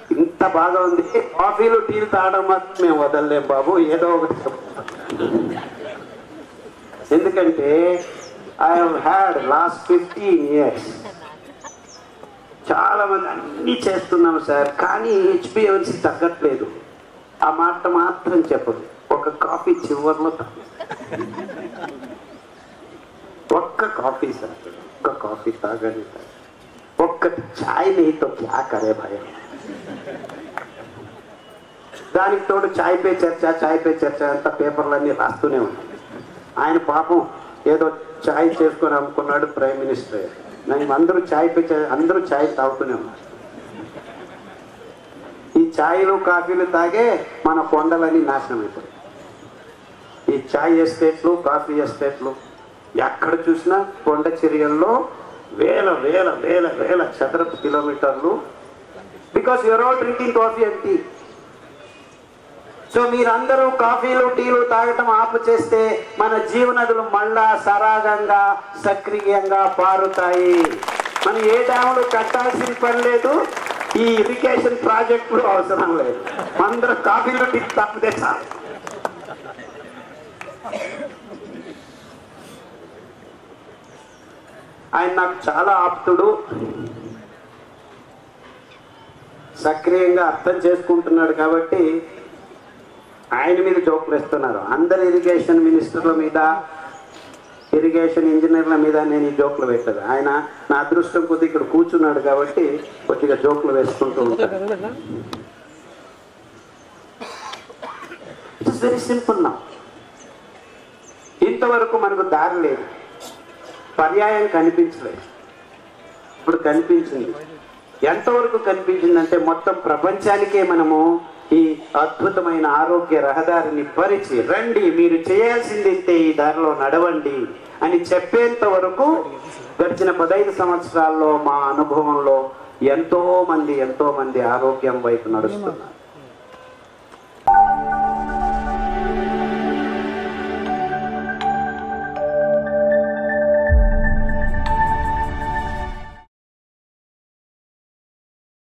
ఇంత బాగా ఉంది కాఫీలు టీలు తాగడం మాత్రం మేము వదలలేం బాబు ఏదో ఒకటి చెప్తాం. ఎందుకంటే I had last fifteen years చాలా మంది అన్ని చేస్తున్నాం సార్ కానీ హెచ్బిఎన్సి తగ్గట్లేదు ఆ మాట మాత్రం చెప్పదు ఒక కాఫీ చివరిలో తాగు. ఒక్క కాఫీ సార్ ఒక్క కాఫీ తాగని సార్ ఒక్కటి ఛాయ్ నీతో క్యా కరే భయం దానికి తోడు ఛాయ్ పే చర్చ ఛాయ్ పే చర్చ అంతా పేపర్లన్నీ రాస్తూనే ఉన్నాయి ఆయన పాపం ఏదో ఛాయ్ చేసుకొని అమ్ముకున్నాడు ప్రైమ్ మినిస్టర్ నేను అందరూ ఛాయ్ పే చ- అందరూ ఛాయ్ తాగుతూనే ఉన్నారు ఈ ఛాయ్లు కాఫీలు తాగే మన కొండలన్నీ నాశనం అయిపోయాయి ఈ ఛాయ్ ఎస్టేట్లు కాఫీ ఎస్టేట్లు ఎక్కడ చూసినా కొండ చర్యల్లో వేల వేల వేల వేల చదరపు కిలోమీటర్లు because you're all drinking coffee and tea so మీరందరూ కాఫీలు టీలు తాగటం ఆపు చేస్తే మన జీవనదులు మళ్ళా సరాగంగా సక్రియంగా పారుతాయి మనం ఏ డ్యాములు కట్టాల్సిన పని లేదు ఈ ఇరిగేషన్ ప్రాజెక్టులు అవసరం లేదు అందరూ కాఫీలు టీ తప్పితే చాలు ఆయన నాకు చాలా ఆప్తుడు సక్రియంగా అర్థం చేసుకుంటున్నాడు కాబట్టి ఆయన మీద జోకులు ఇస్తున్నారు అందరు ఇరిగేషన్ మినిస్టర్ల మీద ఇరిగేషన్ ఇంజనీర్ల మీద నేను ఈ జోకులు పెట్టదు ఆయన నా అదృష్టం కొద్ది ఇక్కడ కూర్చున్నాడు కాబట్టి కొద్దిగా జోకులు వేసుకుంటూ ఉంటాను ఇట్స్ వెరీ సింపుల్ నా ఇంతవరకు మనకు దారి లేదు పర్యాయం కనిపించలేదు ఇప్పుడు కనిపించింది ఎంతవరకు కనిపించిందంటే మొత్తం ప్రపంచానికే మనము ఈ అద్భుతమైన ఆరోగ్య రహదారిని పరిచి రండి మీరు చేయాల్సింది ఇంతే ఈ దారిలో నడవండి అని చెప్పేంత వరకు గడిచిన పదహైదు సంవత్సరాల్లో మా అనుభవంలో ఎంతో మంది ఎంతో మంది ఆరోగ్యం వైపు నడుస్తున్నారు